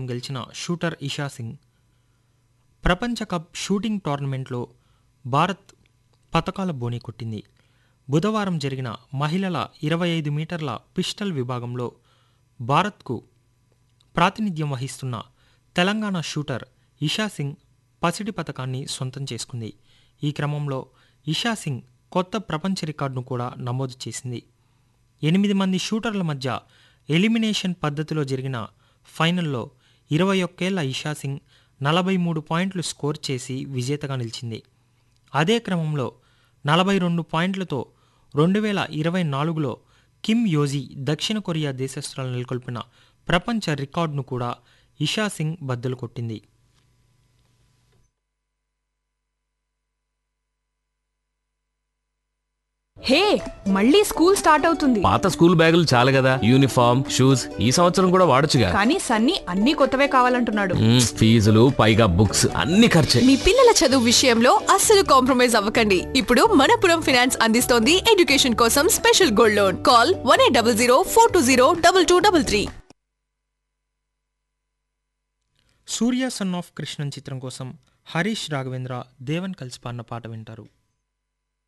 గెలిచిన షూటర్ ఇషా సింగ్ ప్రపంచ cup shooting టోర్నమెంట్లో భారత్ పతకాల బోని కొట్టింది బుధవారం జరిగిన మహిళల ఇరవై ఐదు మీటర్ల పిస్టల్ విభాగంలో భారత్కు ప్రాతినిధ్యం వహిస్తున్న తెలంగాణ షూటర్ ఇషా సింగ్ పసిడి పథకాన్ని సొంతం చేసుకుంది ఈ క్రమంలో ఇషా సింగ్ కొత్త ప్రపంచ రికార్డును కూడా నమోదు చేసింది ఎనిమిది మంది షూటర్ల మధ్య ఎలిమినేషన్ పద్ధతిలో జరిగిన ఫైనల్లో ఇరవై ఒక్కేళ్ల ఇషా సింగ్ నలభై మూడు పాయింట్లు స్కోర్ చేసి విజేతగా నిలిచింది అదే క్రమంలో నలభై రెండు పాయింట్లతో రెండు వేల ఇరవై నాలుగులో కిమ్ యోజీ దక్షిణ కొరియా దేశస్తులను నెలకొల్పిన ప్రపంచ రికార్డును కూడా ఇషా సింగ్ బద్దలు కొట్టింది హే మళ్ళీ స్కూల్ స్టార్ట్ అవుతుంది పాత స్కూల్ బ్యాగులు చాలు కదా యూనిఫామ్ షూస్ ఈ సంవత్సరం కూడా వాడొచ్చుగా కానీ సన్నీ అన్ని కొత్తవే కావాలంటున్నాడు మ్మ్, ఫీజులు పైగా బుక్స్ అన్ని ఖర్చే మీ పిల్లల చదువు విషయంలో అస్సలు కాంప్రమైజ్ అవ్వకండి ఇప్పుడు మనపురం ఫైనాన్స్ అందిస్తోంది ఎడ్యుకేషన్ కోసం special gold loan call one eight double zero four two zero double two double three Surya son of Krishnan చిత్రం కోసం హరీష్ రాఘవేంద్ర దేవన్ కలిసి పాడిన పాట వింటారు